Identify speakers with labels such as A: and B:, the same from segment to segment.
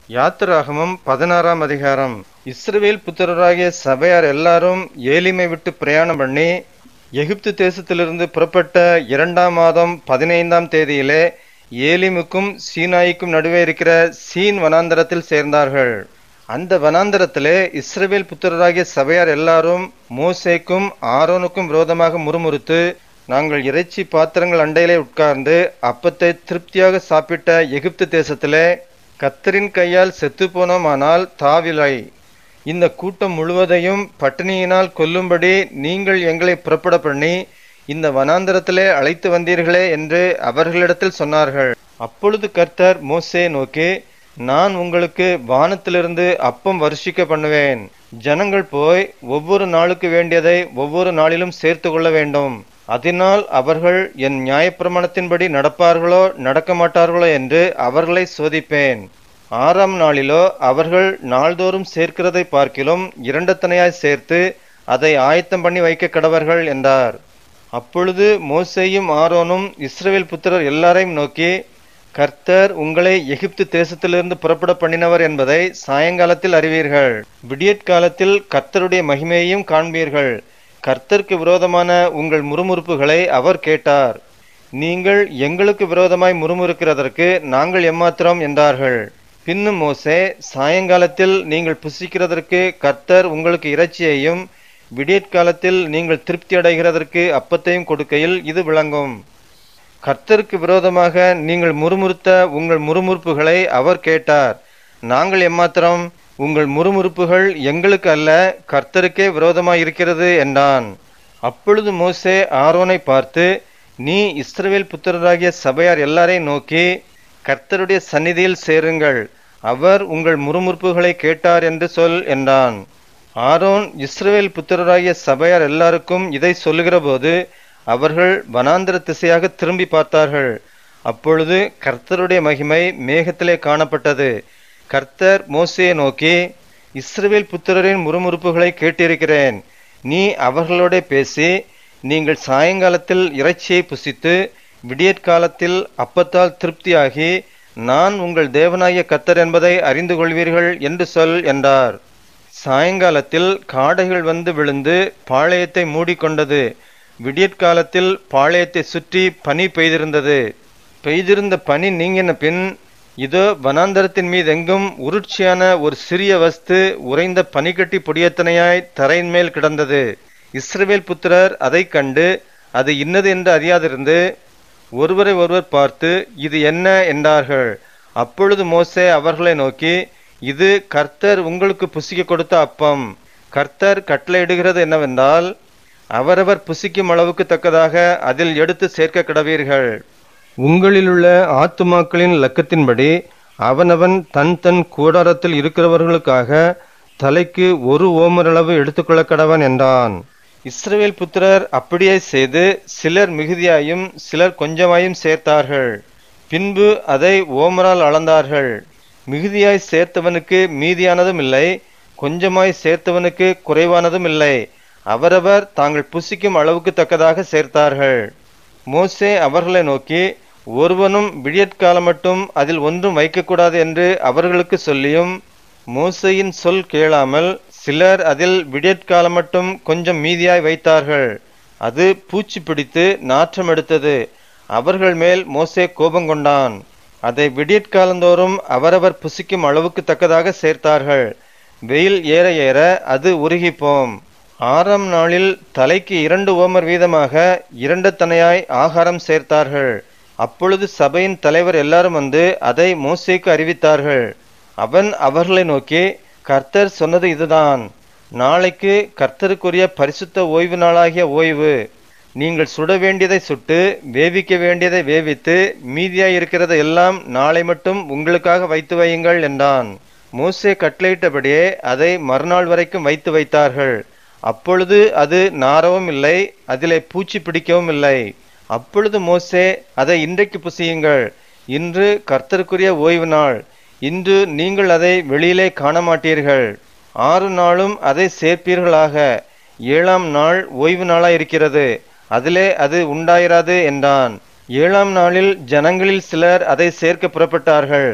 A: யாத்திராகமம் பதினாறாம் அதிகாரம் இஸ்ரவேல் புத்திரராகிய சபையார் எல்லாரும் ஏலிமை விட்டு பிரயாணம் பண்ணி எகிப்து தேசத்திலிருந்து புறப்பட்ட இரண்டாம் மாதம் பதினைந்தாம் தேதியிலே ஏலிமுக்கும் சீனாய்க்கும் நடுவே இருக்கிற சீன் வனாந்தரத்தில் சேர்ந்தார்கள் அந்த வனாந்தரத்திலே இஸ்ரவேல் புத்திரராகிய சபையார் எல்லாரும் மோசேக்கும் ஆரோனுக்கும் விரோதமாக முறுமுறுத்து நாங்கள் இறைச்சி பாத்திரங்கள் அண்டையிலே உட்கார்ந்து அப்பத்தை திருப்தியாக சாப்பிட்ட எகிப்து தேசத்திலே கத்தரின் கையால் செத்துப்போனோமானால் தாவிலை இந்த கூட்டம் முழுவதையும் பட்டினியினால் கொல்லும்படி நீங்கள் எங்களை புறப்பட பண்ணி இந்த வனாந்தரத்திலே அழைத்து வந்தீர்களே என்று அவர்களிடத்தில் சொன்னார்கள் அப்பொழுது கர்த்தர் மோசே நோக்கி நான் உங்களுக்கு வானத்திலிருந்து அப்பம் வருஷிக்க பண்ணுவேன் ஜனங்கள் போய் ஒவ்வொரு நாளுக்கு வேண்டியதை ஒவ்வொரு நாளிலும் சேர்த்து கொள்ள வேண்டும் அதனால் அவர்கள் என் நியாயப்பிரமாணத்தின்படி நடப்பார்களோ நடக்க மாட்டார்களோ என்று அவர்களை சோதிப்பேன் ஆறாம் நாளிலோ அவர்கள் நாள்தோறும் சேர்க்கிறதை பார்க்கிலும் இரண்டத்தனையாய் சேர்த்து அதை ஆயத்தம் பண்ணி வைக்க கடவர்கள் என்றார் அப்பொழுது மோசேயும் ஆரோனும் இஸ்ரவேல் புத்திரர் எல்லாரையும் நோக்கி கர்த்தர் உங்களை எகிப்து தேசத்திலிருந்து புறப்பட பண்ணினவர் என்பதை சாயங்காலத்தில் அறிவீர்கள் விடியற்காலத்தில் கர்த்தருடைய மகிமையையும் காண்பீர்கள் கர்த்தருக்கு விரோதமான உங்கள் முறுமுறுப்புகளை அவர் கேட்டார் நீங்கள் எங்களுக்கு விரோதமாய் முறுமுறுக்கிறதற்கு நாங்கள் எம்மாத்திரம் என்றார்கள் பின்னும் மோசே சாயங்காலத்தில் நீங்கள் புசிக்கிறதற்கு கர்த்தர் உங்களுக்கு இறைச்சியையும் விடியற்காலத்தில் நீங்கள் திருப்தி அடைகிறதற்கு அப்பத்தையும் கொடுக்கையில் இது விளங்கும் கர்த்தருக்கு விரோதமாக நீங்கள் முறுமுறுத்த உங்கள் முறுமுறுப்புகளை அவர் கேட்டார் நாங்கள் எம்மாத்திரம் உங்கள் முறுமுறுப்புகள் எங்களுக்கு அல்ல கர்த்தருக்கே விரோதமாய் இருக்கிறது என்றான் அப்பொழுது மோசே ஆரோனை பார்த்து நீ இஸ்ரவேல் புத்திரராகிய சபையார் எல்லாரையும் நோக்கி கர்த்தருடைய சந்நிதியில் சேருங்கள் அவர் உங்கள் முறுமுறுப்புகளை கேட்டார் என்று சொல் என்றான் ஆரோன் இஸ்ரவேல் புத்திரராகிய சபையார் எல்லாருக்கும் இதை சொல்லுகிறபோது அவர்கள் வனாந்திர திசையாக திரும்பி பார்த்தார்கள் அப்பொழுது கர்த்தருடைய மகிமை மேகத்திலே காணப்பட்டது கர்த்தர் மோசையை நோக்கி இஸ்ரவேல் புத்திரரின் முறுமுறுப்புகளை கேட்டிருக்கிறேன் நீ அவர்களோட பேசி நீங்கள் சாயங்காலத்தில் இறைச்சியை புசித்து விடியற்காலத்தில் அப்பத்தால் திருப்தியாகி நான் உங்கள் தேவனாகிய கத்தர் என்பதை அறிந்து கொள்வீர்கள் என்று சொல் என்றார் சாயங்காலத்தில் காடைகள் வந்து விழுந்து பாளையத்தை மூடிக்கொண்டது விடியற்காலத்தில் பாளையத்தை சுற்றி பனி பெய்திருந்தது பெய்திருந்த பனி நீங்கின பின் இதோ வனாந்தரத்தின் மீது எங்கும் உருட்சியான ஒரு சிறிய வஸ்து உறைந்த பனிக்கட்டி பொடியத்தனையாய் தரையின் மேல் கிடந்தது இஸ்ரவேல் புத்திரர் அதை கண்டு அது இன்னது என்று அறியாதிருந்து ஒருவரை ஒருவர் பார்த்து இது என்ன என்றார்கள் அப்பொழுது மோசே அவர்களை நோக்கி இது கர்த்தர் உங்களுக்கு புசிக்க கொடுத்த அப்பம் கர்த்தர் கட்டளையிடுகிறது என்னவென்றால் அவரவர் புசிக்கும் அளவுக்கு தக்கதாக அதில் எடுத்து சேர்க்க கடவீர்கள் உங்களிலுள்ள ஆத்துமாக்களின் லக்கத்தின்படி அவனவன் தன் தன் கூடாரத்தில் இருக்கிறவர்களுக்காக தலைக்கு ஒரு ஓமரளவு எடுத்துக்கொள்ள கடவன் என்றான் இஸ்ரவேல் புத்திரர் அப்படியே செய்து சிலர் மிகுதியாயும் சிலர் கொஞ்சமாயும் சேர்த்தார்கள் பின்பு அதை ஓமரால் அளந்தார்கள் மிகுதியாய் சேர்த்தவனுக்கு மீதியானதும் இல்லை கொஞ்சமாய் சேர்த்தவனுக்கு குறைவானதும் இல்லை அவரவர் தாங்கள் புசிக்கும் அளவுக்கு தக்கதாக சேர்த்தார்கள் மோசே அவர்களை நோக்கி ஒருவனும் விடியற்காலம் மட்டும் அதில் ஒன்றும் வைக்கக்கூடாது என்று அவர்களுக்கு சொல்லியும் மோசையின் சொல் கேளாமல் சிலர் அதில் விடியற்காலம் மட்டும் கொஞ்சம் மீதியாய் வைத்தார்கள் அது பூச்சி பிடித்து நாற்றம் எடுத்தது அவர்கள் மேல் மோசே கோபம் கொண்டான் அதை விடியற்காலந்தோறும் அவரவர் புசிக்கும் அளவுக்கு தக்கதாக சேர்த்தார்கள் வெயில் ஏற ஏற அது உருகிப்போம் ஆறாம் நாளில் தலைக்கு இரண்டு ஓமர் வீதமாக இரண்டு தனையாய் ஆகாரம் சேர்த்தார்கள் அப்பொழுது சபையின் தலைவர் எல்லாரும் வந்து அதை மோசேக்கு அறிவித்தார்கள் அவன் அவர்களை நோக்கி கர்த்தர் சொன்னது இதுதான் நாளைக்கு கர்த்தருக்குரிய பரிசுத்த ஓய்வு நாளாகிய ஓய்வு நீங்கள் சுட வேண்டியதை சுட்டு வேவிக்க வேண்டியதை வேவித்து மீதியாய் இருக்கிறதை எல்லாம் நாளை மட்டும் உங்களுக்காக வைத்து வையுங்கள் என்றான் மோசே கட்டளையிட்டபடியே அதை மறுநாள் வரைக்கும் வைத்து வைத்தார்கள் அப்பொழுது அது நாரவும் இல்லை அதிலே பூச்சி பிடிக்கவும் இல்லை அப்பொழுது மோசே அதை இன்றைக்கு புசியுங்கள் இன்று கர்த்தருக்குரிய ஓய்வு நாள் இன்று நீங்கள் அதை வெளியிலே காண மாட்டீர்கள் ஆறு நாளும் அதை சேர்ப்பீர்களாக ஏழாம் நாள் ஓய்வு நாளாய் இருக்கிறது அதிலே அது உண்டாயிராது என்றான் ஏழாம் நாளில் ஜனங்களில் சிலர் அதை சேர்க்க புறப்பட்டார்கள்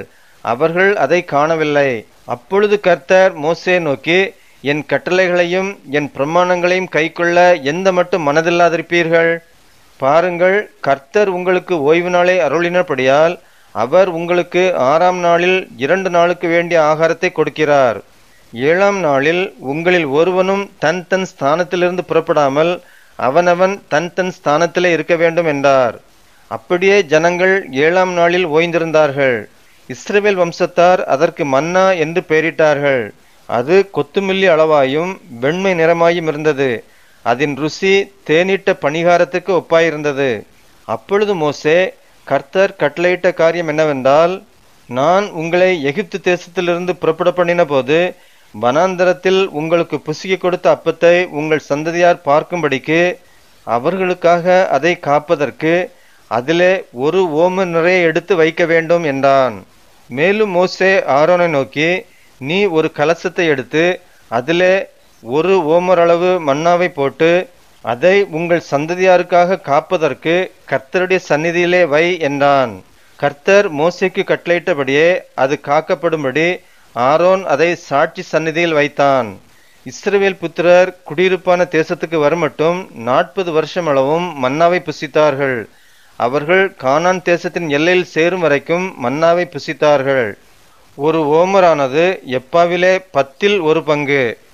A: அவர்கள் அதை காணவில்லை அப்பொழுது கர்த்தர் மோசே நோக்கி என் கட்டளைகளையும் என் பிரமாணங்களையும் கைக்கொள்ள எந்த மட்டும் மனதில்லாதிருப்பீர்கள் பாருங்கள் கர்த்தர் உங்களுக்கு ஓய்வு நாளை அருளினபடியால் அவர் உங்களுக்கு ஆறாம் நாளில் இரண்டு நாளுக்கு வேண்டிய ஆகாரத்தை கொடுக்கிறார் ஏழாம் நாளில் உங்களில் ஒருவனும் தன் தன் ஸ்தானத்திலிருந்து புறப்படாமல் அவனவன் தன் தன் ஸ்தானத்திலே இருக்க வேண்டும் என்றார் அப்படியே ஜனங்கள் ஏழாம் நாளில் ஓய்ந்திருந்தார்கள் இஸ்ரவேல் வம்சத்தார் அதற்கு மன்னா என்று பெயரிட்டார்கள் அது கொத்துமில்லி அளவாயும் வெண்மை நிறமாயும் இருந்தது அதன் ருசி தேனிட்ட பணிகாரத்துக்கு ஒப்பாயிருந்தது அப்பொழுது மோசே கர்த்தர் கட்டளையிட்ட காரியம் என்னவென்றால் நான் உங்களை எகிப்து தேசத்திலிருந்து புறப்பட பண்ணின போது வனாந்தரத்தில் உங்களுக்கு புசிக்க கொடுத்த அப்பத்தை உங்கள் சந்ததியார் பார்க்கும்படிக்கு அவர்களுக்காக அதை காப்பதற்கு அதிலே ஒரு ஓம நிறைய எடுத்து வைக்க வேண்டும் என்றான் மேலும் மோசே ஆரோனை நோக்கி நீ ஒரு கலசத்தை எடுத்து அதிலே ஒரு ஓமர் அளவு மன்னாவை போட்டு அதை உங்கள் சந்ததியாருக்காக காப்பதற்கு கர்த்தருடைய சந்நிதியிலே வை என்றான் கர்த்தர் மோசேக்கு கட்டளையிட்டபடியே அது காக்கப்படும்படி ஆரோன் அதை சாட்சி சந்நிதியில் வைத்தான் இஸ்ரவேல் புத்திரர் குடியிருப்பான தேசத்துக்கு வருமட்டும் நாற்பது வருஷம் அளவும் மன்னாவை புசித்தார்கள் அவர்கள் கானான் தேசத்தின் எல்லையில் சேரும் வரைக்கும் மன்னாவை புசித்தார்கள் ஒரு ஓமரானது எப்பாவிலே பத்தில் ஒரு பங்கு